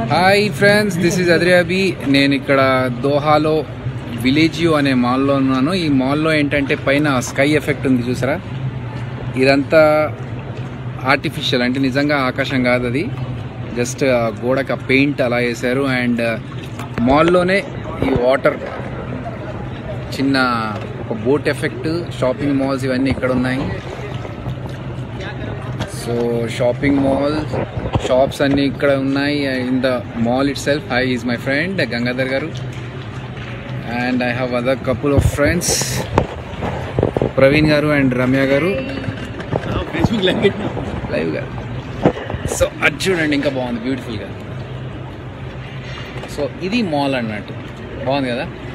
hi friends this is అద్రియాబి నేను ఇక్కడ దోహాలో విలేజియో అనే మాల్లో ఉన్నాను ఈ మాల్లో ఏంటంటే పైన స్కై ఎఫెక్ట్ ఉంది చూసారా ఇదంతా ఆర్టిఫిషియల్ అంటే నిజంగా ఆకాశం కాదు అది జస్ట్ గోడకు పెయింట్ అలా వేశారు అండ్ మాల్లోనే ఈ వాటర్ చిన్న ఒక బోట్ ఎఫెక్ట్ షాపింగ్ మాల్స్ ఇవన్నీ ఇక్కడ ఉన్నాయి సో షాపింగ్ మాల్ షాప్స్ అన్నీ ఇక్కడ ఉన్నాయి in the mall itself hi is my friend Gangadhar garu and I have other couple of friends Praveen garu and Ramya garu Facebook like live గా సో అది చూడండి ఇంకా బాగుంది బ్యూటిఫుల్గా సో ఇది మాల్ అన్నట్టు బాగుంది కదా